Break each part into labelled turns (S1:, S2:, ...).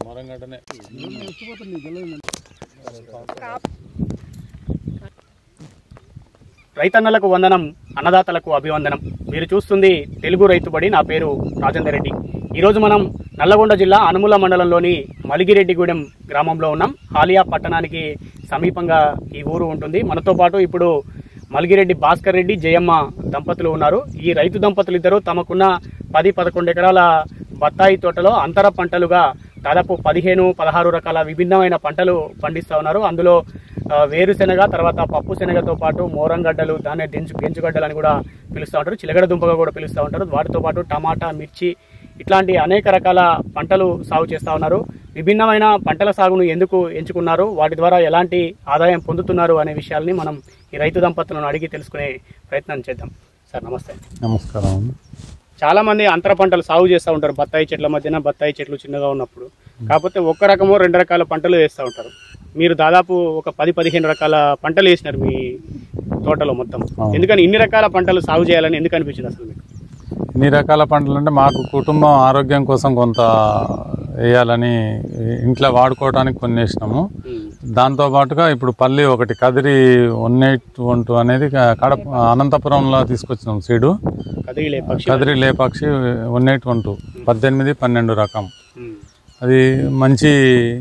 S1: మోరంగడ్డనే
S2: రైతన్నలకు వందనం అన్నదాతలకు అభివందనం మీరు చూస్తుంది తెలుగు రైతుబడి నా పేరు రాజేందర్ రెడ్డి ఈరోజు మనం నల్లగొండ జిల్లా అనుముల మండలంలోని మలిగిరెడ్డిగూడెం గ్రామంలో ఉన్నాం హాలియా పట్టణానికి సమీపంగా ఈ ఊరు ఉంటుంది మనతో పాటు ఇప్పుడు మలిగిరెడ్డి భాస్కర్ రెడ్డి జయమ్మ దంపతులు ఉన్నారు ఈ రైతు దంపతులు ఇద్దరు తమకున్న పది పదకొండు ఎకరాల బత్తాయి తోటలో అంతర పంటలుగా దాదాపు పదిహేను పదహారు రకాల విభిన్నమైన పంటలు పండిస్తూ ఉన్నారు అందులో ఆ, వేరుశెనగ తర్వాత పప్పు శనగతో పాటు మోరంగడ్డలు దాన్ని దెంచు గెంచుగడ్డలు అని కూడా పిలుస్తూ ఉంటారు చిలగడ దుంపగా కూడా పిలుస్తూ ఉంటారు వాటితో పాటు టమాటా మిర్చి ఇట్లాంటి అనేక రకాల పంటలు సాగు చేస్తూ ఉన్నారు విభిన్నమైన పంటల సాగును ఎందుకు ఎంచుకున్నారు వాటి ద్వారా ఎలాంటి ఆదాయం పొందుతున్నారు అనే విషయాల్ని మనం ఈ రైతు దంపతులను అడిగి తెలుసుకునే ప్రయత్నం చేద్దాం సార్ నమస్తే
S1: నమస్కారం
S2: చాలా మంది అంతర పంటలు సాగు చేస్తూ ఉంటారు బత్తాయి చెట్ల మధ్యన బత్తాయి చెట్లు చిన్నగా ఉన్నప్పుడు కాకపోతే ఒక్క రకమో రెండు రకాల పంటలు వేస్తూ ఉంటారు మీరు దాదాపు ఒక పది పదిహేను రకాల పంటలు వేసినారు మీ తోటలో మొత్తం
S1: అవును.
S2: ఎందుకని ఇన్ని రకాల పంటలు సాగు చేయాలని ఎందుకు అనిపించింది అసలు మీకు
S1: ఇన్ని రకాల పంటలు అంటే మాకు కుటుంబం ఆరోగ్యం కోసం కొంత వేయాలని ఇంట్లో వాడుకోవడానికి కొన్ని వేసినాము దాంతో పాటుగా ఇప్పుడు పల్లి ఒకటి Kadiri one eight one two అనేది క- కడప అనంతపురంలో తీసుకొచ్చినాం సీడు
S2: కదిలే పక్షి
S1: Kadiri Lepakshi one eight one two పద్దెనిమిది పన్నెండు రకం
S2: ఉమ్.
S1: అది మంచి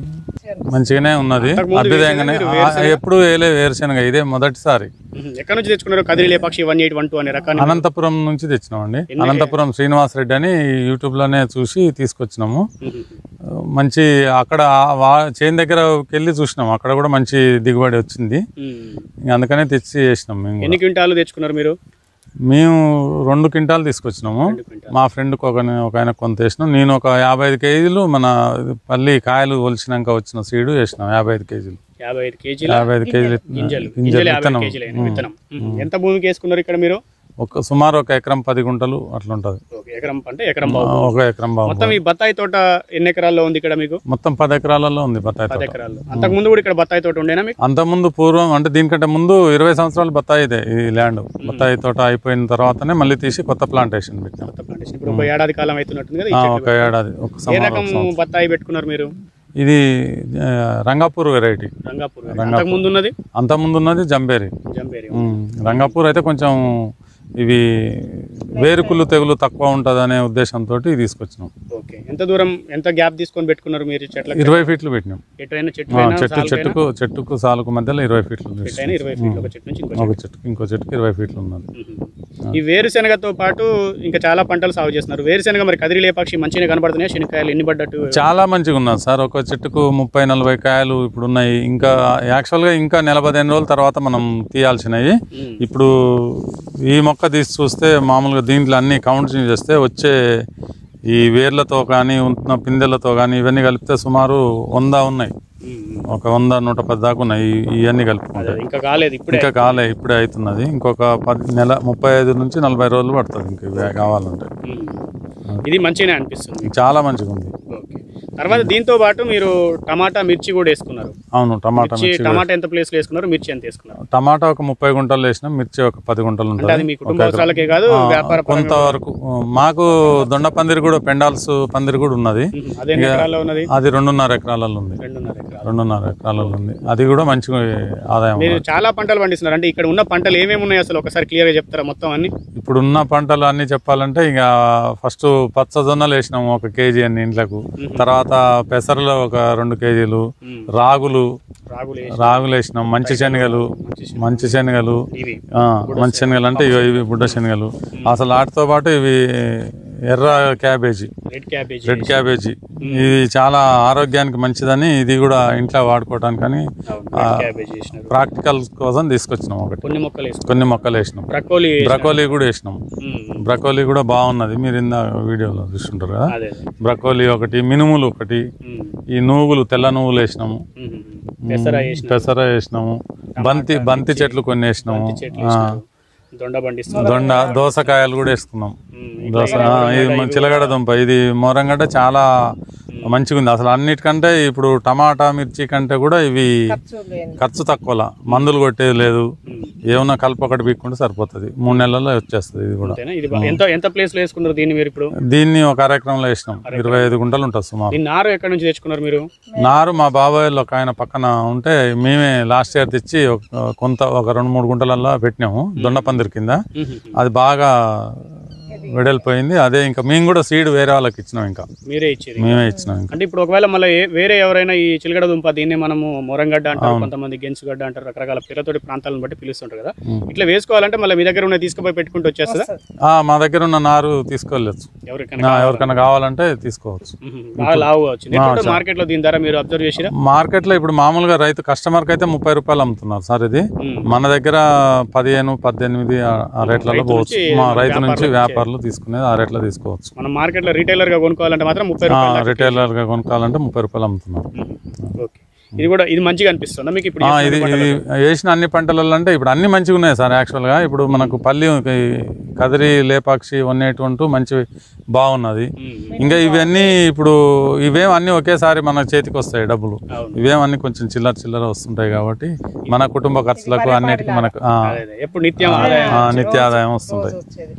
S1: మంచిగానే ఉన్నది
S2: అంతకుముందు
S1: అభ్యుదయంగానే
S2: వేరుశెనగ మీరు
S1: ఆ, ఎప్పుడు వేయలే వేరుశనగ ఇదే మొదటిసారి
S2: ఉమ్. ఎక్కడి నుంచి తెచ్చుకున్నారు కదిలే పక్షి వన్ ఎయిట్ వన్ టూ అనే రకాన్ని
S1: అనంతపురం నుంచి తెచ్చినామండి
S2: ఎన్ని-
S1: అనంతపురం శ్రీనివాస్ రెడ్డి అని యూట్యూబ్లోనే చూసి తీసుకొచ్చినాము
S2: ఉమ్.
S1: మంచి అక్కడ వా చేను దగ్గరకి వెళ్ళి చూసినాం అక్కడ కూడా మంచి దిగుబడి వచ్చింది
S2: ఉమ్.
S1: ఇంక అందుకనే తెచ్చి చేసినాం మేము
S2: ఎన్ని క్వింటాలు తెచ్చుకున్నారు మీరు
S1: మేము రెండు క్వింటాలు తీసుకొచ్చినాము
S2: రెండు క్వింటాలు
S1: మా ఫ్రెండ్కి ఒక ఒక ఆయన కొంత వేసినాం నేను ఒక యాభై ఐదు కేజీలు మన పల్లి కాయలు ఒలిచినాక వచ్చిన సీడు వేసినాం యాభై ఐదు కేజీలు
S2: యాభై ఐదు కేజీల
S1: యాభై ఐదు కేజీలు
S2: గింజలు
S1: గింజలు
S2: గింజలు యాభై
S1: విత్తనం
S2: కేజీలు అయిన విత్తనం ఉమ్. ఎంత భూమికి వేసుకున్నారు ఇక్కడ మీరు
S1: ఒక సుమారు ఒక ఎకరం పది గుంటలు అట్లా ఉంటుంది
S2: ఓకే ఎకరం అంటే ఎకరం బాగు
S1: ఒక ఎకరం బాగు
S2: మొత్తం ఈ బత్తాయి తోట ఎన్ని ఎకరాల్లో ఉంది ఇక్కడ మీకు
S1: మొత్తం పది ఎకరాలలో ఉంది బత్తాయి
S2: పది
S1: తోట
S2: ఎకరాల్లో అంతకు ముందు కూడా ఇక్కడ బత్తాయి తోట ఉండేనా మీకు
S1: అంతకుముందు పూర్వం అంటే దీనికంటే ముందు ఇరవై సంవత్సరాలు బత్తాయి ఇదే ఈ ల్యాండ్ బత్తాయి తోట అయిపోయిన తర్వాతనే మళ్ళీ తీసి కొత్త ప్లాంటేషన్ పెట్టాం
S2: కొత్త ప్లాంటేషన్ ఇప్పుడు ఒక ఏడాది కాలం అవుతున్నట్టుంది కదా ఈ
S1: ఆ,
S2: చెట్లు
S1: ఒక ఏడాది ఒక
S2: ఏ
S1: సంవత్సరం
S2: రకం బత్తాయి పెట్టుకున్నారు మీరు
S1: ఇది ఆ, రంగాపూర్ వెరైటీ
S2: రంగాపూర్ అంతకు ముందు ఉన్నది
S1: అంతకుముందు ఉన్నది జంబేరి
S2: జంబేరి
S1: ఉమ్, రంగాపూర్ అయితే కొంచెం ఇవి వేరుకుళ్ళు తెగులు తక్కువ ఉంటుంది అనే ఉద్దేశంతో తీసుకొచ్చినాం
S2: ఓకే ఎంత దూరం ఎంత గ్యాప్ తీసుకొని పెట్టుకున్నారు మీరు చెట్లకు
S1: ఇరవై ఫీట్లు పెట్టినాం
S2: ఎటైనా చెట్టు
S1: ఆ,
S2: అయినా
S1: చెట్టు
S2: సాలుకైనా,
S1: చెట్టుకు చెట్టుకు సాలుకు మధ్యలో ఇరవై ఫీట్లు
S2: చెట్టైనా ఇరవై ఫీట్లు ఒక చెట్టు నుంచి ఇంకో
S1: ఒక చెట్టుకు ఇంకో చెట్టుకు ఇరవై ఫీట్లు ఉన్నది
S2: మ్మ్. ఈ వేరుశెనగతో పాటు ఇంకా చాలా పంటలు సాగు చేస్తున్నారు వేరుశెనగ మరి కదిరి లేపాక్షి మంచిగా కనబడుతున్నాయి శనక్కాయలు ఎన్ని పడ్డట్టు
S1: చాలా మంచిగా ఉన్నది సార్ ఒక చెట్టుకు ముప్పై నలభై కాయలు ఇప్పుడు ఉన్నాయి ఇంకా యాక్చువల్గా ఇంకా నెల పదిహేను రోజుల తర్వాత మనం తీయాల్సినవి
S2: మ్మ్.
S1: ఇప్పుడు ఈ మొక్క తీసి చూస్తే మామూలుగా దీంట్లో అన్ని కౌంట్ చేస్తే వచ్చే ఈ వేర్లతో కానీ ఉన్న పిందెలతో కానీ ఇవన్నీ కలిపితే సుమారు వంద ఉన్నాయి
S2: మ్మ్.
S1: ఒక వంద నూట పది దాకా ఉన్నాయి ఈ- ఇవన్నీ కలుపుకుంటే
S2: అదే, ఇంకా కాలేదు ఇప్పుడే
S1: ఇంకా కాలే ఇప్పుడే అవుతున్నది ఇంకొక పది నెల ముప్పై ఐదు నుంచి నలభై రోజులు పడుతుంది ఇంక ఇవి కావాలంటే
S2: మ్మ్. ఇది మంచిగానే అనిపిస్తుంది
S1: చాలా మంచిగా ఉంది
S2: ఓకే తర్వాత దీంతో పాటు మీరు టమాటా మిర్చి కూడా వేసుకున్నారు
S1: అవును టమాటా
S2: మిర్చి
S1: మిర్చి
S2: టమాటా ఎంత ప్లేస్ లో వేసుకున్నారు మిర్చి ఎంత వేసుకున్నారు
S1: టమాటా ఒక ముప్పై గుంటలు వేసినాం మిర్చి ఒక పది గుంటలు
S2: అంటే అది
S1: ఉంటుంది
S2: మీ కుటుంబ అవసరాలకే కాదు వ్యాపార పరంగా
S1: కొంతవరకు మాకు దొండ పందిరి కూడా పెండాల్స్ పందిరి కూడా ఉన్నది
S2: మ్మ్. అదే ఎన్ని ఎకరాల్లో ఉన్నది
S1: అది రెండున్నర ఎకరాలలో ఉంది
S2: రెండున్నర ఎకరాలు
S1: రెండున్నర ఎకరాలలో ఉంది అది కూడా మంచిగా ఆదాయం
S2: మీరు చాలా పంటలు పండిస్తున్నారు అంటే ఇక్కడ ఉన్న పంటలు ఏమేమి ఉన్నాయి అసలు ఒకసారి క్లియర్ గా చెప్తారా మొత్తం అన్ని
S1: ఇప్పుడున్న పంటలు అన్ని చెప్పాలంటే ఇక ఫస్ట్ పచ్చజొన్నలు వేసినాము ఒక కేజీ అన్ని ఇంట్లకు తర్వాత పెసరలు ఒక రెండు కేజీలు
S2: మ్మ్.
S1: రాగులు
S2: రాగులు వేసి,
S1: రాగులు వేసినాం మంచి శనగలు
S2: మంచి శనగలు.
S1: మంచి శనగలు
S2: ఇవి
S1: ఆ, మంచి శనగలు అంటే ఇగో ఇవి బుడ్డ శనగలు అసలు వాటితో పాటు ఇవి ఎర్ర cabbage
S2: red cabbage
S1: red cabbage ఇది చాలా ఆరోగ్యానికి మంచిదని ఇది కూడా ఇంట్లో వాడుకోవటానికని
S2: రెడ్ క్యాబేజీ వేసినారు
S1: ప్రాక్టికల్ కోసం తీసుకొచ్చినాం ఒకటి
S2: కొన్ని మొక్కలు వేసుకున్నారు
S1: కొన్ని మొక్కలు వేసినాం
S2: బ్రకోలీ
S1: బ్రకోలీ కూడా వేసినాం
S2: మ్మ్.
S1: బ్రకోలీ కూడా బాగున్నది మీరు ఇందా వీడియోలో చూస్తుంటారు కదా
S2: అదే అదే
S1: బ్రకోలీ ఒకటి మినుములు ఒకటి
S2: మ్మ్.
S1: ఈ నువ్వులు తెల్ల నువ్వులు వేసినాము
S2: మ్మ్. పెసర వేసిన
S1: పెసర వేసినాము బంతి బంతి చెట్లు కొన్ని వేసినాము
S2: చెట్లు
S1: ఆ,
S2: వేసినారు దొండ పండిస్తున్నారు
S1: దొండ దోసకాయలు కూడా వేసుకున్నాం
S2: మ్మ్.
S1: దోస ఆ, ఇది మన చిలగడ దుంప ఇది మోరంగడ్డ చాలా మంచిగా ఉంది అసలు అన్నిటికంటే ఇప్పుడు టమాటా మిర్చి కంటే కూడా ఇవి ఖర్చు తక్కువలా మందులు కొట్టేది లేదు ఏమన్నా కలుపు ఒకటి పీక్కుంటే సరిపోతుంది మూడు నెలల్లో వచ్చేస్తుంది ఇది కూడా
S2: అంతేనా ఇది బా- ఎంత ఎంత ప్లేస్ లో వేసుకున్నారు దీన్ని మీరు ఇప్పుడు
S1: దీన్ని ఒక అరెకరంలో వేసినాం ఇరవై ఐదు గుంటలు ఉంటుంది సుమారు
S2: దీన్ని నారు ఎక్కడి నుంచి తెచ్చుకున్నారు మీరు
S1: నారు మా బాబాయ్ వాళ్ళు ఒక ఆయన పక్కన ఉంటే మేమే లాస్ట్ ఇయర్ తెచ్చి ఒక- కొంత ఒక రెండు మూడు గుంటలల్లో పెట్టినాము దొండ పందిరి కింద అది బాగా వెడల్పోయింది అదే ఇంకా మేము కూడా సీడ్ వేరే వాళ్ళకి ఇచ్చినాం ఇంకా
S2: మీరే ఇచ్చేది
S1: మేమే ఇచ్చినాం ఇంకా
S2: అంటే ఇప్పుడు ఒకవేళ మళ్ళీ ఏ- వేరే ఎవరైనా ఈ చిలగడ దుంప దీన్ని మనము మొరంగడ్డ అంటారు కొంతమంది గెంచుగడ్డ అంటారు రకరకాల పేర్లతోటి ప్రాంతాలను బట్టి పిలుస్తుంటారు కదా ఇట్లా వేసుకోవాలంటే మళ్ళీ మీ దగ్గర ఉన్న తీసుకుపోయి పెట్టుకుంటూ వచ్చేస్తుందా
S1: ఆ, మా దగ్గర ఉన్న నారు తీసుకోలేదు
S2: ఎవరికైనా
S1: ఎవరికైనా కావాలంటే తీసుకోవచ్చు
S2: మ్మ్. బాగా లావుగా వచ్చింది మార్కెట్ లో దీని ధర మీరు అబ్జర్వ్ చేసిరా
S1: మార్కెట్లో ఇప్పుడు మామూలుగా రైతు కస్టమర్కి అయితే ముప్పై రూపాయలు అమ్ముతున్నారు సార్ ఇది
S2: మ్మ్.
S1: మన దగ్గర పదిహేను పద్దెనిమిది ఆ ఆ రేట్లలో పోవచ్చు మా రైతు నుంచి వ్యాపారులు తీసుకునేది ఆ రేట్లో తీసుకోవచ్చు
S2: మనం మార్కెట్ లో రీటైలర్ గా కొనుక్కోవాలంటే మాత్రం ముప్పై
S1: ఆ,
S2: రూపాయలు దాకా
S1: రిటైలర్గా కొనుక్కోవాలంటే ముప్పై రూపాయలు అమ్ముతున్నారు
S2: మ్మ్. ఓకే ఇది కూడా ఇది మంచిగా అనిపిస్తుందా మీకు ఇప్పుడు
S1: ఆ,
S2: చేసిన
S1: ఇది
S2: పంటలు?
S1: ఇది వేసిన అన్ని పంటలలో అంటే ఇప్పుడు అన్ని మంచిగా ఉన్నాయి సార్ యాక్చువల్గా ఇప్పుడు మనకు పల్లి ఈ Kadiri Lepakshi one eight one two మంచి బాగున్నది
S2: మ్మ్.
S1: ఇంకా ఇవన్నీ ఇప్పుడు ఇవేం అన్నీ ఒకేసారి మన చేతికి వస్తాయి డబ్బులు
S2: అవును.
S1: ఇవేం అన్నీ కొంచెం చిల్లర చిల్లర వస్తుంటాయి కాబట్టి మన కుటుంబ ఖర్చులకు అన్నిటికీ మనకు ఆ,
S2: అదే అదే. ఎప్పుడు నిత్యం ఆదాయం
S1: ఆ, నిత్య ఆదాయం వస్తుంటాయి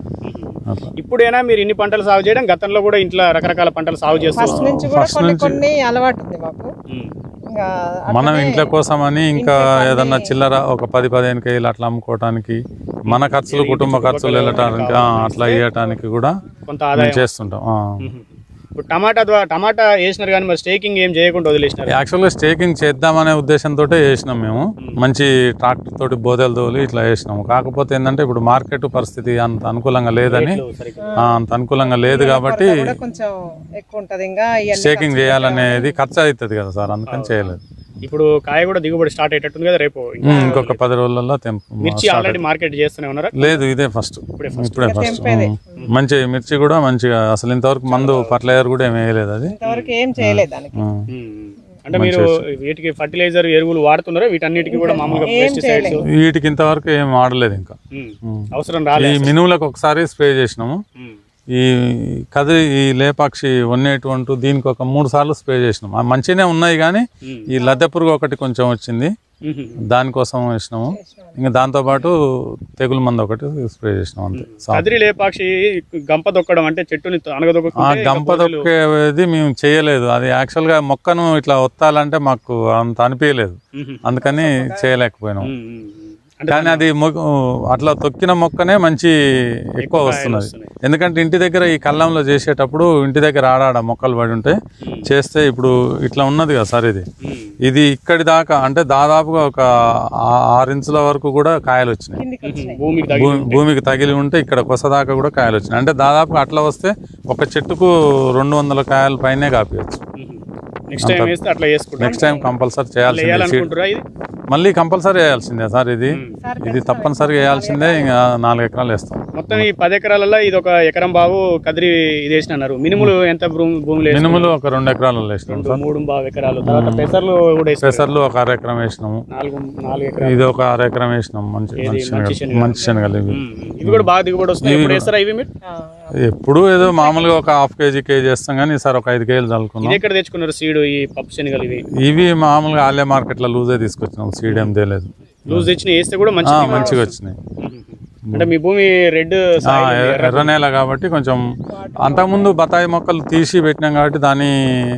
S1: అట్లా.
S2: ఇప్పుడైనా మీరు ఇన్ని పంటలు సాగు చేయడం గతంలో కూడా ఇంట్లో రకరకాల పంటలు సాగు చేస్తూ
S3: ఫస్ట్ నుంచి కూడా కొన్ని కొన్ని అలవాటు ఉంది మాకు
S2: మ్మ్.
S3: ఇంకా
S1: మనం ఇంట్లో కోసమని ఇంకా ఏదన్నా చిల్లర ఒక పది పదిహేను కేజీలు అట్లా అమ్ముకోవటానికి మన ఖర్చులు కుటుంబ ఖర్చులు వెళ్ళటానికి ఆ, అట్లా ఇవ్వటానికి కూడా
S2: కొంత
S1: మేము
S2: ఆదాయం
S1: చేస్తుంటాం ఆ.
S2: మ్మ్. ఇప్పుడు టమాటా ద్వారా టమాటా వేసినారు కానీ మరి స్టేకింగ్ ఏం చేయకుండా వదిలేసినారు
S1: యాక్చువల్గా స్టేకింగ్ చేద్దామనే ఉద్దేశంతో వేసినాం మేము మంచి ట్రాక్టర్ తోటి బోదెలు తోలి ఇట్లా వేసినాము కాకపోతే ఏంటంటే ఇప్పుడు మార్కెట్ పరిస్థితి అంత అనుకూలంగా లేదని
S2: సరిగ్గా.
S1: ఆ, అంత అనుకూలంగా లేదు కాబట్టి
S3: కూడా కొంచెం ఎక్కువ ఉంటది ఇంకా ఇవన్నీ
S1: స్టేకింగ్ చేయాలనేది ఖర్చు అవుతుంది కదా సార్ అందుకని చేయలేదు
S2: ఇప్పుడు కాయ కూడా దిగుబడి స్టార్ట్ అయ్యేటట్టుంది కదా రేపు ఇంకా
S1: ఉమ్, ఇంకొక పది రోజులలో తెంపు
S2: మిర్చి ఆల్రెడీ మార్కెట్ చేస్తూనే ఉన్నారా
S1: లేదు ఇదే ఫస్ట్
S2: ఇప్పుడే
S1: ఇప్పుడే ఫస్ట్ మంచి మిర్చి కూడా మంచిగా అసలు ఇంతవరకు మందు ఫర్టిలైజర్ కూడా ఏమి వేయలేదు అది
S3: ఇంతవరకు ఏం చేయలేదు దానికి
S1: ఉమ్.
S2: మ్మ్. అంటే మీరు వీటికి ఫర్టిలైజర్ ఎరువులు వాడుతున్నారా వీటన్నిటికీ కూడా మామూలుగా పెస్టిసైడ్స్
S1: వీటికి ఇంతవరకు ఏం వాడలేదు ఇంకా ఉమ్.
S2: అవసరం
S1: ఈ
S2: రాలేదు
S1: మినుములకు ఒకసారి స్ప్రే చేసినాము
S2: మ్మ్.
S1: ఈ కదిరి ఈ Lepakshi one eight one two దీనికి ఒక మూడు సార్లు స్ప్రే చేసినాం ఆ మంచిగానే ఉన్నాయి కానీ
S2: మ్మ్.
S1: ఈ లద్దె పురుగు ఒకటి కొంచెం వచ్చింది
S2: మ్మ్.
S1: దానికోసం వేసినాము ఇంకా దాంతోపాటు తెగులు మందు ఒకటి స్ప్రే చేసినాం అంతే సా-
S2: కదిరి లేపాక్షి గంప దొక్కడం అంటే చెట్టుని
S1: ఆ
S2: అనగదొక్కుంటే
S1: గంప దొక్కేది మేము చేయలేదు అది యాక్చువల్గా మొక్కను ఇట్లా ఒత్తాలంటే మాకు అంత అనిపించలేదు
S2: మ్మ్.
S1: అందుకని చేయలేకపోయినాం
S2: మ్మ్. మ్మ్. అంటే
S1: కానీ అది మొ- అట్లా తొక్కిన మొక్కనే మంచి ఎక్కువ వస్తున్నది
S2: వస్తున్నాయి.
S1: ఎందుకంటే ఇంటి దగ్గర ఈ కళ్ళంలో చేసేటప్పుడు ఇంటి దగ్గర ఆడాడ మొక్కలు పడి ఉంటే చేస్తే ఇప్పుడు ఇట్లా ఉన్నది కదా సార్ ఇది
S2: మ్మ్.
S1: ఇది ఇక్కడి దాకా అంటే దాదాపుగా ఒక ఆ- ఆరు ఇంచుల వరకు కూడా కాయలు వచ్చినాయి
S3: కిందికి వచ్చినాయి
S2: భూమికి తగిలి
S1: భూ- భూమికి తగిలి ఉంటే ఇక్కడ కొస దాకా కూడా కాయలు వచ్చినాయి అంటే దాదాపుగా అట్లా వస్తే ఒక చెట్టుకు రెండు వందల కాయల పైనే కాపీయచ్చు
S2: నెక్స్ట్ టైం వేస్తే అట్లా చేసుకుంటాం
S1: నెక్స్ట్ టైం కంపల్సరీ చేయాల్సిందే సీడ్
S2: వేయాలనుకుంటారా ఇది
S1: మళ్ళీ కంపల్సరీ వేయాల్సిందే సార్ ఇది ఇది తప్పనిసరిగా వేయాల్సిందే ఇంకా నాలుగు ఎకరాలు వేస్తాం
S2: మొత్తం ఈ పది ఎకరాలలో ఇది ఒక ఎకరం బావు కదిరి ఇది వేసిన అన్నారు మినుములు ఎంత భూమి భూమిలో వేసినారు?
S1: మినుములు ఒక రెండు ఎకరాలు వేసినాం
S2: రెండు,
S1: సార్
S2: మూడు బావు ఎకరాలు తర్వాత పెసర్లు కూడా వేసారు
S1: పెసర్లు ఒక అర ఎకరం వేసినాము
S2: నాలుగు నాలుగు ఎకరాలు
S1: ఇది ఒక అర ఎకరం వేసినాం మంచి మంచి
S2: మంచి
S1: శనగలు
S2: శనగలు.
S1: మంచి శనగలు ఇవి
S2: మ్మ్. ఇవి కూడా బాగా దిగుబడి వస్తాయి ఎప్పుడు వేస్తారా ఇవి మీరు
S3: ఆ,
S1: ఎప్పుడు ఏదో మామూలుగా ఒక హాఫ్ కేజీ కేజీ వేస్తాం కానీ ఈసారి ఒక ఐదు కేజీలు చల్లుకున్నాం
S2: ఇది ఎక్కడ తెచ్చుకున్నారు సీడు ఈ పప్పు శనగలు ఇవి
S1: ఇవి మామూలుగా ఆలయ మార్కెట్లో లూజే తీసుకొచ్చినాం సీడ్ ఏం తేలేదు
S2: లూజ్ తెచ్చిన వేస్తే కూడా మంచి
S1: ఆ,
S2: దిగుబడి
S1: మంచిగా వచ్చినాయి
S2: మ్మ్. అంటే మీ భూమి రెడ్
S1: ఆ, ఎ- ఎర్ర నేల కాబట్టి కొంచెం అంతకుముందు బతాయి మొక్కలు తీసి పెట్టినాం కాబట్టి దాని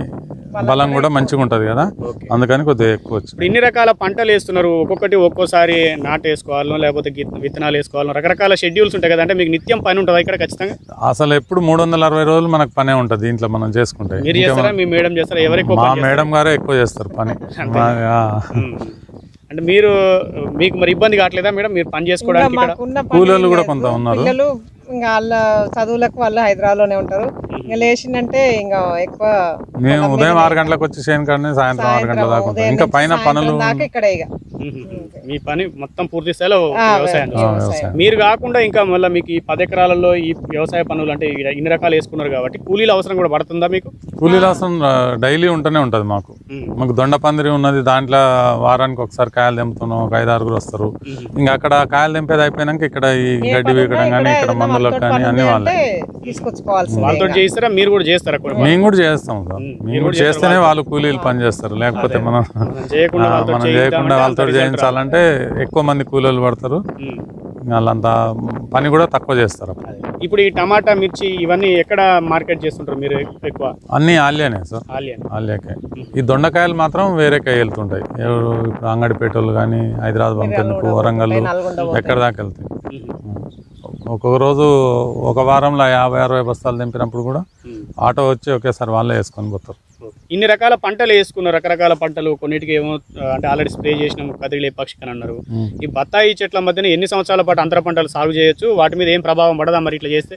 S1: బలం కూడా మంచిగా ఉంటుంది కదా
S2: ఓకే
S1: అందుకని కొద్దిగా ఎక్కువ వచ్చింది
S2: ఇప్పుడు ఇన్ని రకాల పంటలు వేస్తున్నారు ఒక్కొక్కటి ఒక్కోసారి నాటు వేసుకోవాలనో లేకపోతే గిత్- విత్తనాలు వేసుకోవాలనో రకరకాల షెడ్యూల్స్ ఉంటాయి కదా అంటే మీకు నిత్యం పని ఉంటుందా ఇక్కడ ఖచ్చితంగా
S1: అసలు ఎప్పుడు మూడు వందల అరవై రోజులు మనకు పనే ఉంటుంది దీంట్లో మనం చేసుకుంటే
S2: మీరు చేస్తారా మీ మేడం చేస్తారా ఎవరు ఎక్కువ
S1: మా
S2: పని
S1: మేడం గారే ఎక్కువ చేస్తారు పని మా- ఆ.
S2: చేస్తారు? మ్మ్. అంటే మీరు మీకు మరి ఇబ్బంది కావట్లేదా మేడం మీరు పని
S3: ఇంకా
S2: చేసుకోవడానికి ఇక్కడ
S3: మాకున్న పని
S1: కూలీలు కూడా
S3: లేదు.
S1: కొంత ఉన్నారు.
S3: పిల్లలు ఇంకా వాళ్ళ చదువులకు వాళ్ళు హైదరాబాద్ లోనే ఉంటారు ఇంకా లేచిందంటే ఇంకా ఎక్కువ
S1: మేము ఉదయం ఆరు గంటలకు వచ్చి చేయను కానీ సాయంత్రం ఆరు గంటల దాకా ఉంటాం ఇంకా పైన పనులు
S3: దాకా ఇక్కడే ఇక
S2: మ్మ్. మీ పని మొత్తం పూర్తి స్థాయిలో వ్యవసాయం
S1: ఆ, వ్యవసాయం
S2: మీరు కాకుండా ఇంకా మళ్ళీ మీకు ఈ పది ఎకరాలలో ఈ వ్యవసాయ పనులు అంటే ఈ- ఇన్ని రకాలు వేసుకున్నారు కాబట్టి కూలీల అవసరం కూడా పడుతుందా మీకు
S1: కూలీల అవసరం డైలీ ఉంటూనే ఉంటుంది మాకు
S2: మ్మ్.
S1: మాకు దొండ పందిరి ఉన్నది దాంట్లో వారానికి ఒకసారి కాయలు తెంపుతున్నాం ఒక ఐదు ఆరుగురు వస్తారు ఇంకా అక్కడ కాయలు తెంపేది అయిపోయినాక ఇక్కడ ఈ గడ్డి వీకడం కానీ ఇక్కడ మందులు వాళ్ళకి
S3: వాళ్ళతో
S1: కానీ
S3: పని
S1: అన్ని
S3: ఉంది
S1: వాళ్ళే
S3: అంటే తీసుకొచ్చుకోవాల్సిందే
S2: వాళ్ళతో
S3: ఇంకా.
S2: చేయిస్తారా మీరు కూడా చేస్తారా కొన్ని
S1: మేము కూడా చేస్తాం సార్
S2: ఉమ్,
S1: మేము
S2: మీరు
S1: కూడా
S2: కూడా
S1: చేస్తేనే వాళ్ళు కూలీలు పని చేస్తారు లేకపోతే మనం
S2: మనం చేయకుండా
S1: ఆ,
S2: వాళ్ళతో
S1: మనం
S2: చేయిద్దామంటే
S1: చేయకుండా
S2: అంత
S1: వాళ్ళతో
S2: result రాదు.
S1: చేయించాలంటే ఎక్కువ మంది కూలీలు పడతారు
S2: ఉమ్.
S1: వాళ్ళంతా పని కూడా తక్కువ చేస్తారు అప్పుడు.
S2: అదే. ఇప్పుడు ఈ టమాటా మిర్చి ఇవన్నీ ఎక్కడ మార్కెట్ చేస్తుంటారు మీరు ఎక్కువ
S1: అన్నీ ఆలియానే సార్
S2: ఆలియన్
S1: ఆలియాకే ఈ దొండకాయలు మాత్రం వేరే కాయ వెళ్తుంటాయి ఎవరు ఇప్పుడు అంగడిపేటోళ్ళు కానీ హైదరాబాద్ పంపేందుకు వరంగల్
S3: నల్గొండ
S1: ఎక్కడ దాకా వెళ్తాయి ఒక్కొక్క రోజు ఒక వారంలో యాభై అరవై బస్తాలు దింపినప్పుడు కూడా ఆటో వచ్చి ఒకేసారి వాళ్ళే వేసుకొని పోతారు
S2: ఇన్ని రకాల పంటలు వేసుకున్నారు రకరకాల పంటలు కొన్నిటికి ఏమో ఆ, అంటే ఆల్రెడీ స్ప్రే చేసినాం కదిలే పక్షికని అన్నారు
S1: ఉమ్.
S2: ఈ బత్తాయి చెట్ల మధ్యన ఎన్ని సంవత్సరాల పాటు అంతర పంటలు సాగు చేయొచ్చు వాటి మీద ఏం ప్రభావం పడదా మరి ఇట్లా చేస్తే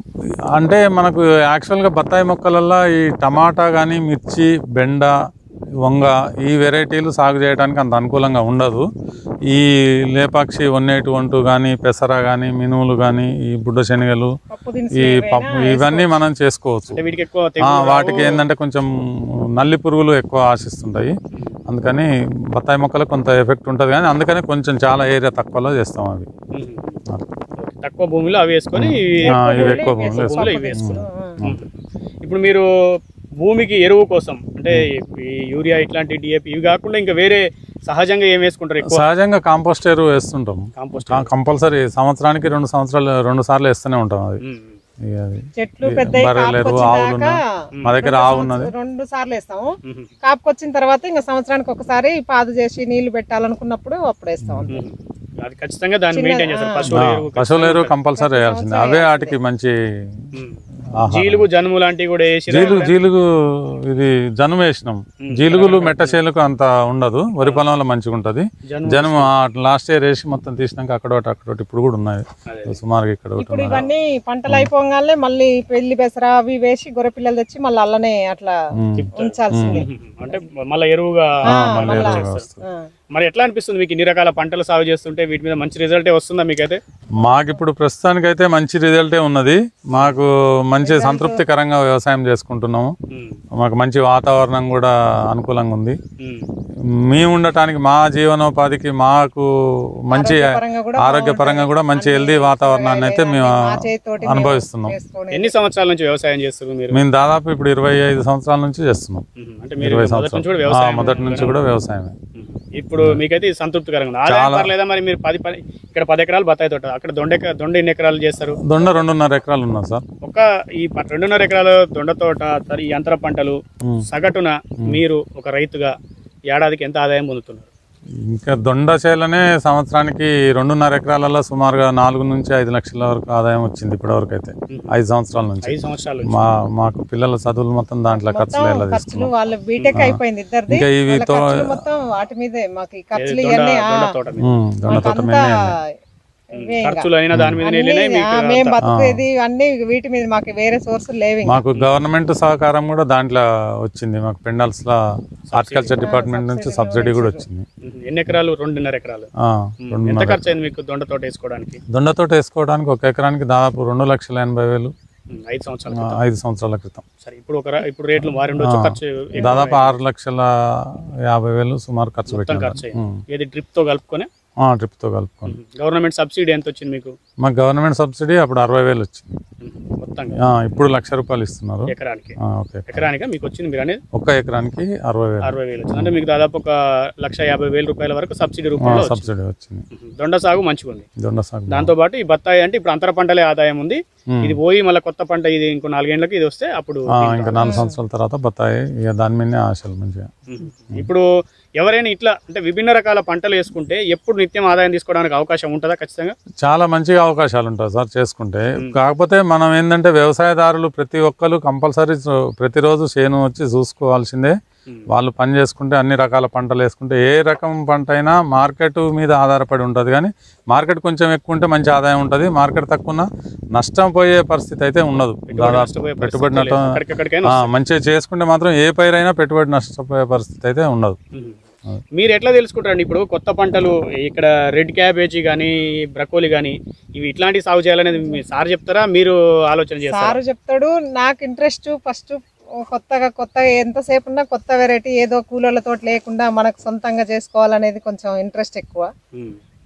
S1: అంటే మనకు యాక్చువల్గా బత్తాయి మొక్కలల్లో ఈ టమాటా కానీ మిర్చి బెండ వంగ ఈ వెరైటీలు సాగు చేయడానికి అంత అనుకూలంగా ఉండదు ఈ Lepakshi one eight one two కానీ పెసర కానీ మినుములు కానీ ఈ బుడ్డ శనగలు
S3: పప్పు
S1: ఈ
S3: దినుసులు
S1: పప్పు ఇవన్నీ మనం చేసుకోవచ్చు
S2: అంటే వీటికి ఎక్కువ
S1: ఆ,
S2: తెగులు
S1: వాటికి ఏంటంటే కొంచెం నల్లి పురుగులు ఎక్కువ ఆశిస్తుంటాయి అందుకని బత్తాయి మొక్కలకు కొంత ఎఫెక్ట్ ఉంటుంది కానీ అందుకని కొంచెం చాలా ఏరియా తక్కువలో చేస్తాం అవి
S2: ఉమ్.
S1: అట్లా.
S2: తక్కువ భూమిలో అవి వేసుకొని
S1: ఆ, ఇవి ఎక్కువ భూమిలో
S2: భూమిలో
S1: వేస్తాం
S2: ఇవి వేసుకున్నాం ఇప్పుడు మీరు భూమికి ఎరువు కోసం అంటే ఈ యూరియా ఇట్లాంటి డిఏపి ఇవి కాకుండా ఇంకా వేరే సహజంగా ఏం వేసుకుంటారు ఎక్కువ
S1: సహజంగా కాంపోస్ట్ ఎరువు వేస్తుంటాం
S2: కాంపోస్ట్
S1: కంపల్సరీ సంవత్సరానికి రెండు సంవత్సరాలు రెండు సార్లు వేస్తూనే ఉంటాం అది
S2: ఉమ్.
S1: ఇక అది
S3: చెట్లు
S1: ఈ
S3: పెద్ద
S1: బర్రెలు ఎరువు, ఆవులు ఉన్నాయి. మా దగ్గర ఆవు ఉన్నది
S3: రెండు సార్లు వేస్తాము
S2: ఉమ్.
S3: కాపుకొచ్చిన తర్వాత ఇంకా సంవత్సరానికి ఒకసారి పాదు చేసి నీళ్లు పెట్టాలనుకున్నప్పుడు అప్పుడు వేస్తాం అంతే
S2: ఉమ్. అది ఖచ్చితంగా దాన్ని
S3: చిన్న-
S2: మెయింటైన్ చేస్తారు
S3: ఆ.
S2: పశువుల
S1: ఆ,
S2: ఎరువు
S1: పశువుల ఎరువు కంపల్సరీ వేయాల్సిందే అవే వాటికి మంచి
S2: ఉమ్.
S1: ఆహారం.
S2: జీలుగు జనుము లాంటివి కూడా వేసి
S1: జీలుగు జీలుగు ఇది జనుము వేసినాం జీలుగులు మెట్ట చేలుకు అంత ఉండదు వరి పొలంలో మంచిగా ఉంటది
S2: జనుము
S1: జనుము లాస్ట్ ఇయర్ వేసి మొత్తం తీసినాక అక్కడ ఒకటి అక్కడ ఒకటి ఇప్పుడు కూడా ఉన్నాయి
S2: అదే.
S1: సుమారుగా ఇక్కడ ఒకటి
S3: ఇప్పుడు
S1: ఉన్నాయి.
S3: ఇవన్నీ పంటలు అయిపోగానే మళ్ళీ పెళ్లి బెసరా అవి వేసి గొర్రె పిల్లలు తెచ్చి మళ్ళీ అల్లనే అట్లా
S1: ఉమ్.
S3: ఉంచాల్సిందే
S2: ఉమ్. అంటే మళ్ళీ ఎరువుగా
S3: ఆ,
S1: మళ్ళీ
S3: మళ్ళా.
S1: ఎరువుగా వస్తుంది.
S3: ఆ.
S2: మరి ఎట్లా అనిపిస్తుంది మీకు ఇన్ని రకాల పంటలు సాగు చేస్తుంటే వీటి మీద మంచి రిజల్టే వస్తుందా మీకైతే
S1: మాకు ఇప్పుడు ప్రస్తుతానికైతే మంచి రిజల్టే ఉన్నది మాకు మంచి సంతృప్తికరంగా వ్యవసాయం చేసుకుంటున్నాము
S2: ఉమ్.
S1: మాకు మంచి వాతావరణం కూడా అనుకూలంగా ఉంది
S2: ఉమ్.
S1: మేము ఉండటానికి మా జీవనోపాధికి మాకు మంచి
S3: ఆరోగ్యపరంగా కూడా
S1: ఆరోగ్యపరంగా కూడా మంచి హెల్దీ వాతావరణాన్ని అయితే మేము
S3: మా చేతితోటి మేము
S1: అనుభవిస్తున్నాం
S3: చేసుకొని
S2: ఎన్ని సంవత్సరాల నుంచి వ్యవసాయం చేస్తారు మీరు
S1: మేము దాదాపు ఇప్పుడు ఇరవై ఐదు సంవత్సరాల నుంచి చేస్తున్నాం
S2: ఉమ్. అంటే మీరు
S1: ఇరవై
S2: మొదటి నుంచి కూడా
S1: సంవత్సరాలు ఆ,
S2: వ్యవసాయం
S1: మొదటి నుంచి కూడా వ్యవసాయమే
S2: ఉమ్. ఇప్పుడు మీకైతే ఇది సంతృప్తికరంగా ఉంది ఆదాయం పర్లేదా మరి మీరు పది పది ఇక్కడ పది ఎకరాలు బత్తాయి తోట అక్కడ దొండ ఎక- దొండ ఎన్ని ఎకరాలు చేస్తారు
S1: దొండ రెండున్నర ఎకరాలు ఉన్నాం సార్
S2: ఒక ఈ ప- రెండున్నర ఎకరాల దొండ తోట తర్- ఈ అంతర పంటలు
S1: ఉమ్.
S2: సగటున మీరు ఒక రైతుగా ఏడాదికి ఎంత ఆదాయం పొందుతున్నారు
S1: ఇంకా దొండ చేలనే సంవత్సరానికి రెండున్నర ఎకరాలలో సుమారుగా నాలుగు నుంచి ఐదు లక్షల వరకు ఆదాయం వచ్చింది ఇప్పటి వరకు అయితే ఐదు సంవత్సరాల నుంచి
S2: ఐదు సంవత్సరాలు
S1: మా మాకు పిల్లల చదువులు మొత్తం దాంట్లో ఖర్చులు ఎలా
S3: ఖర్చులు
S1: తీసుకున్నాం
S3: వాళ్ళ బీటెక్ అయిపోయింది ఇద్దరిది
S1: ఇంకా ఇవి
S3: వాళ్ళ
S1: తో-
S3: ఖర్చులు మొత్తం వాటి మీదే మాకు ఈ ఖర్చులు
S2: దొండ
S3: ఇవన్నీ ఆ,
S2: దొండ తోట మీద
S1: ఉమ్, దొండ తోట
S3: మాకంతా
S1: మేమే
S3: ఇవే ఇంకా.
S2: ఖర్చులు అయినా దాని మీద
S3: అన్నీ,
S2: వెళ్ళినాయి మీకు
S3: ఆ, మేము బతుకునేది అన్ని వీటి మీద మాకు వేరే సోర్స్ లేవు ఇంకా.
S1: మాకు గవర్నమెంట్ సహకారం కూడా దాంట్లో వచ్చింది మాకు పెండాల్స్ లో హార్టికల్చర్ డిపార్ట్మెంట్ నుంచి సబ్సిడీ కూడా వచ్చింది
S2: ఉమ్. ఎన్ని ఎకరాలు రెండున్నర ఎకరాలు
S1: ఆ,
S2: ఉమ్.
S1: రెండు
S2: ఎంత ఖర్చు అయింది మీకు దొండ తోట వేసుకోవడానికి
S1: దొండ తోట వేసుకోవడానికి ఒక ఎకరానికి దాదాపు రెండు లక్షల ఎనభై వేలు
S2: ఉమ్. ఐదు సంవత్సరాలు
S1: ఆ, ఐదు సంవత్సరాల క్రితం
S2: సరే ఇప్పుడు ఒక ర- ఇప్పుడు రేట్లు మారి ఉండొచ్చు ఖర్చు ఎక్కువ
S1: దాదాపు ఆరు లక్షల యాభై వేలు సుమారు ఖర్చు
S2: మొత్తం
S1: పెట్టాం
S2: ఖర్చు అయింది ఏది డ్రిప్ తో కలుపుకొని
S1: ట్రిప్ తో కలుపుకొని
S2: గవర్నమెంట్ సబ్సిడీ ఎంత వచ్చింది మీకు
S1: మాకు గవర్నమెంట్ సబ్సిడీ అప్పుడు అరవై వేలు వచ్చింది
S2: ఉమ్. మొత్తంగా
S1: ఆ, ఇప్పుడు లక్ష రూపాయలు ఇస్తున్నారు
S2: ఎకరానికి
S1: ఆ, ఓకే
S2: ఎకరానికి మీకు వచ్చింది మీరు అనేది
S1: ఒక్క ఎకరానికి అరవై వేలు
S2: అరవై వేలు వచ్చింది అంటే మీకు దాదాపు ఒక లక్ష యాభై వేల రూపాయల వరకు సబ్సిడీ రూపంలో వచ్చింది.
S1: సబ్సిడీ వచ్చింది
S2: ఉమ్. దొండ సాగు మంచిగా ఉంది
S1: దొండ సాగు
S2: దాంతో పాటు ఈ బత్తాయి అంటే ఇప్పుడు అంతర పంటలే ఆదాయం ఉంది
S1: ఉమ్.
S2: ఇది పోయి మళ్ళీ కొత్త పంట ఇది ఇంకో నాలుగేళ్లకి ఇది వస్తే అప్పుడు
S1: ఆ, ఇంకా నాలుగు సంవత్సరాల తర్వాత బత్తాయి ఇక దాని మీదనే ఆశలు మంచిగా
S2: ఉమ్. ఇప్పుడు ఎవరైనా ఇట్లా అంటే విభిన్న రకాల పంటలు వేసుకుంటే ఎప్పుడు నిత్యం ఆదాయం తీసుకోవడానికి అవకాశం ఉంటుందా ఖచ్చితంగా
S1: చాలా మంచిగా అవకాశాలు ఉంటాయి సార్ చేసుకుంటే కాకపోతే మనం ఏంటంటే వ్యవసాయదారులు ప్రతి ఒక్కరు కంపల్సరీ ప్రతిరోజు చేను వచ్చి చూసుకోవాల్సిందే
S2: ఉమ్.
S1: వాళ్ళు పని చేసుకుంటే అన్ని రకాల పంటలు వేసుకుంటే ఏ రకం పంట అయినా మార్కెట్ మీద ఆధారపడి ఉంటుంది కానీ మార్కెట్ కొంచెం ఎక్కువ ఉంటే మంచి ఆదాయం ఉంటుంది మార్కెట్ తక్కువ ఉన్నా నష్టం పోయే పరిస్థితి అయితే ఉండదు దాదాపు
S2: నష్టపోయే
S1: పెట్టుబడి
S2: పరిస్థితి లేదు.
S1: నష్టం
S2: ఎక్కడికెక్కడికైనా
S1: ఆ, మంచిగా చేసుకుంటే మాత్రం ఏ పైరైనా పెట్టుబడి నష్టపోయే పరిస్థితి అయితే ఉండదు
S2: ఉమ్. మీరు ఎట్లా తెలుసుకుంటారండి ఇప్పుడు కొత్త పంటలు ఇక్కడ రెడ్ క్యాబేజీ కానీ బ్రకోలీ కానీ ఇవి ఇట్లాంటి సాగు చేయాలనేది మీ సార్ చెప్తారా మీరు ఆలోచన చేస్తారా
S3: సారు చెప్తాడు నాకు ఇంట్రెస్ట్ ఫస్ట్ కొత్తగా కొత్తగా ఎంతసేపు ఉన్నా కొత్త వెరైటీ ఏదో కూలోళ్ళతో లేకుండా మనకు సొంతంగా చేసుకోవాలనేది కొంచెం ఇంట్రెస్ట్ ఎక్కువ
S2: ఉమ్.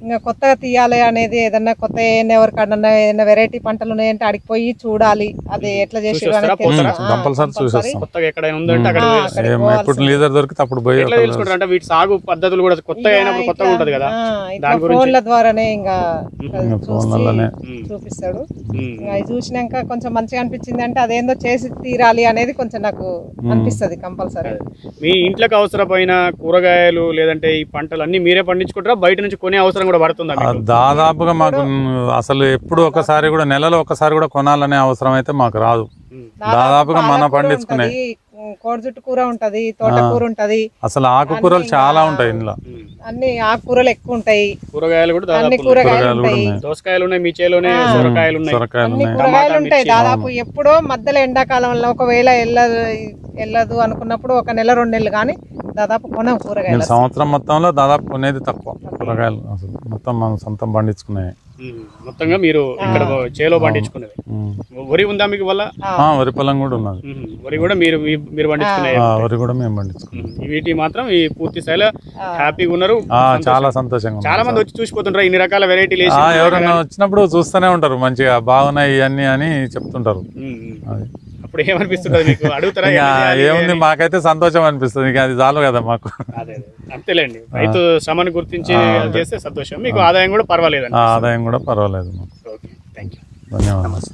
S3: ఇంకా కొత్తగా తీయాలి అనేది ఏదన్నా కొత్త ఏదైనా ఎవరికన్నా ఏదైనా వెరైటీ పంటలు ఉన్నాయంటే అడిగి పోయి చూడాలి అది ఎట్లా చేసి
S2: చూసొస్తారా? పోతారా?
S1: కంపల్సరీ చూసేస్తాం.
S2: కొత్తగా ఎక్కడైనా ఉందంటే అక్కడ
S3: ఆ,
S2: పోయి
S3: అక్కడికి
S1: ఏం
S3: పోవాల్సిందే.
S1: ఎప్పుడు లీజర్ దొరికితే అప్పుడు పోయి
S2: ఎట్లా
S1: ఒకవేళ
S2: తెలుసుకుంటారు అంటే వీటి సాగు పద్ధతులు కూడా కొత్తగా అయినప్పుడు కొత్తగా ఉంటది కదా దాని గురించి
S3: ఫోన్ల ద్వారానే ఇంకా అది
S1: ఇంకా
S3: చూసి
S1: ఫోన్లలోనే
S2: ఉమ్,
S3: చూపిస్తాడు
S2: ఉమ్,
S3: ఇంకా అది చూసినాక కొంచెం మంచిగా అనిపించింది అంటే అదేందో చేసి తీరాలి అనేది కొంచెం నాకు అనిపిస్తుంది కంపల్సరీ
S2: మీ ఇంట్లోకి అవసరమైన కూరగాయలు లేదంటే ఈ పంటలు అన్ని మీరే పండించుకుంటారా బయట నుంచి కొనే అవసరం కూడా పడుతుందా
S1: ఆ,
S2: మీకు
S1: దాదాపుగా మాకు అసలు ఎప్పుడు ఒకసారి కూడా నెలలో ఒకసారి కూడా కొనాలనే అవసరం అయితే మాకు రాదు
S2: ఉమ్,
S1: దాదాపుగా మన
S3: పాలకూర
S1: పండించుకునే
S3: ఉంటది, కోడిజుట్టు కూర ఉంటది తోటకూర ఉంటది
S1: అసలు ఆకుకూరలు చాలా ఉంటాయి ఇంట్లో
S2: ఉమ్.
S3: అన్ని ఆకుకూరలు ఎక్కువ ఉంటాయి
S2: కూరగాయలు కూడా
S3: అన్ని
S2: దాదాపు ఉన్నాయి.
S3: కూరగాయలు
S1: కూరగాయలు కూడా
S3: ఉంటాయి
S1: ఉన్నాయి
S2: దోసకాయలు ఉన్నాయి మీ చేలోనే సొరకాయలు ఉన్నాయి
S1: సొరకాయలు
S3: అన్ని
S1: ఉన్నాయి
S3: కూరగాయలు ఉంటాయి
S2: మిర్చి.
S3: దాదాపు ఎప్పుడో మధ్యలో ఎండాకాలంలో ఒకవేళ వెళ్ళదు వెళ్ళదు అనుకున్నప్పుడు ఒక నెల రెండు నెలలు కానీ దాదాపు కొనం కూరగాయలు
S1: నేను సంవత్సరం మొత్తంలో దాదాపు కొనేది తక్కువ కూరగాయలు అసలు మొత్తం మనం సొంతం పండించుకున్నాయి
S2: ఉమ్, మొత్తంగా మీరు ఇక్కడ చేలో పండించుకునేది
S1: ఉమ్.
S2: వరి ఉందా మీకు వల్ల
S1: ఆ, వరి పొలం కూడా ఉన్నది
S2: ఉమ్, వరి కూడా మీరు మీ- మీరు పండించుకునే
S1: ఆ, వరి కూడా మేము పండించుకున్నాం
S2: ఉమ్, వీటి మాత్రం ఈ పూర్తి స్థాయిలో
S3: ఆ.
S2: హ్యాపీగా ఉన్నారు
S1: ఆ, చాలా సంతోషంగా ఉంది.
S2: చాలా మంది వచ్చి చూసిపోతుంటారు ఇన్ని రకాల వెరైటీలు వేసి
S1: ఆ, ఎవరైనా వచ్చినప్పుడు చూస్తూనే ఉంటారు మంచిగా బాగున్నాయి ఇవన్నీ అని చెప్తుంటారు
S2: ఉమ్, ఉమ్.
S1: అది
S2: అప్పుడు ఏమనిపిస్తుంటది మీకు అడుగుతారా
S1: ఇక
S2: ఎన్ని చేయాలి
S1: ఏముంది
S2: అని?
S1: మాకైతే సంతోషం అనిపిస్తుంది ఇక అది చాలు కదా మాకు
S2: అదే అదే. అంతేలేండి రైతు శ్రమను గుర్తించి చేస్తే సంతోషం మీకు ఆదాయం కూడా పర్వాలేదండి
S1: ఆ ఆదాయం కూడా పర్వాలేదు మాకు
S2: ఓకే థ్యాంక్ యూ
S1: ధన్యవాదాలు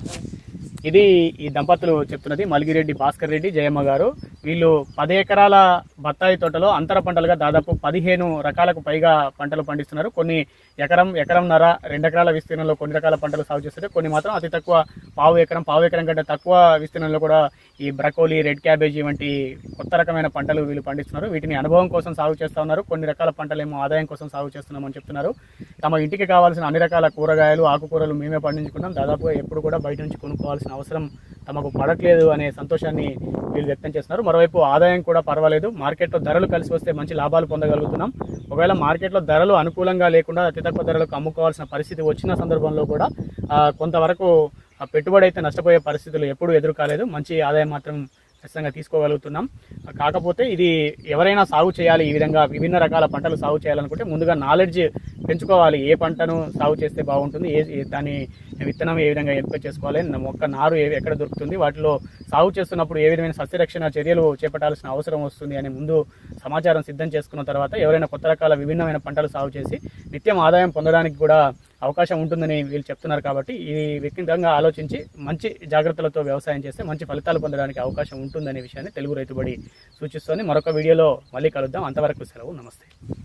S2: ఇది ఈ దంపతులు చెప్తున్నది మలిగిరెడ్డి భాస్కర్ రెడ్డి జయమ్మ గారు వీళ్ళు పది ఎకరాల బత్తాయి తోటలో అంతర పంటలుగా దాదాపు పదిహేను రకాలకు పైగా పంటలు పండిస్తున్నారు కొన్ని ఎకరం ఎకరంన్నర రెండు ఎకరాల విస్తీర్ణంలో కొన్ని రకాల పంటలు సాగు చేస్తుంటే కొన్ని మాత్రం అతి తక్కువ పావు ఎకరం పావు ఎకరం కంటే తక్కువ విస్తీర్ణంలో కూడా ఈ బ్రకోలీ రెడ్ క్యాబేజీ వంటి కొత్త రకమైన పంటలు వీళ్ళు పండిస్తున్నారు వీటిని అనుభవం కోసం సాగు చేస్తూ ఉన్నారు కొన్ని రకాల పంటలేమో ఆదాయం కోసం సాగు చేస్తున్నామని చెప్తున్నారు తమ ఇంటికి కావాల్సిన అన్ని రకాల కూరగాయలు ఆకుకూరలు మేమే పండించుకున్నాం దాదాపుగా ఎప్పుడు కూడా బయట నుంచి కొనుక్కోవాల్సిన అవసరం తమకు పడట్లేదు అనే సంతోషాన్ని వీళ్ళు వ్యక్తం చేస్తున్నారు మరోవైపు ఆదాయం కూడా పర్వాలేదు మార్కెట్లో ధరలు కలిసి వస్తే మంచి లాభాలు పొందగలుగుతున్నాం ఒకవేళ మార్కెట్లో ధరలు అనుకూలంగా లేకుండా అతి తక్కువ ధరలకు అమ్ముకోవాల్సిన పరిస్థితి వచ్చిన సందర్భంలో కూడా ఆ, కొంతవరకు ఆ పెట్టుబడి అయితే నష్టపోయే పరిస్థితులు ఎప్పుడూ ఎదురు కాలేదు మంచి ఆదాయం మాత్రం ఖచ్చితంగా తీసుకోగలుగుతున్నాం కాకపోతే ఇది ఎవరైనా సాగు చేయాలి ఈ విధంగా విభిన్న రకాల పంటలు సాగు చేయాలనుకుంటే ముందుగా నాలెడ్జ్ పెంచుకోవాలి ఏ పంటను సాగు చేస్తే బాగుంటుంది ఏ ఏ- దాని విత్తనం ఏ విధంగా ఎంపిక చేసుకోవాలి న- మొక్క నారు ఏ ఎక్కడ దొరుకుతుంది వాటిలో సాగు చేస్తున్నప్పుడు ఏ విధమైన సస్యరక్షణ చర్యలు చేపట్టాల్సిన అవసరం వస్తుంది అని ముందు సమాచారం సిద్ధం చేసుకున్న తర్వాత ఎవరైనా కొత్త రకాల విభిన్నమైన పంటలు సాగు చేసి నిత్యం ఆదాయం పొందడానికి కూడా అవకాశం ఉంటుందని వీళ్ళు చెప్తున్నారు కాబట్టి ఈ వ్యక్తిగతంగా ఆలోచించి మంచి జాగ్రత్తలతో వ్యవసాయం చేస్తే మంచి ఫలితాలు పొందడానికి అవకాశం ఉంటుందనే విషయాన్ని తెలుగు రైతుబడి సూచిస్తోంది మరొక వీడియోలో మళ్ళీ కలుద్దాం అంతవరకు సెలవు నమస్తే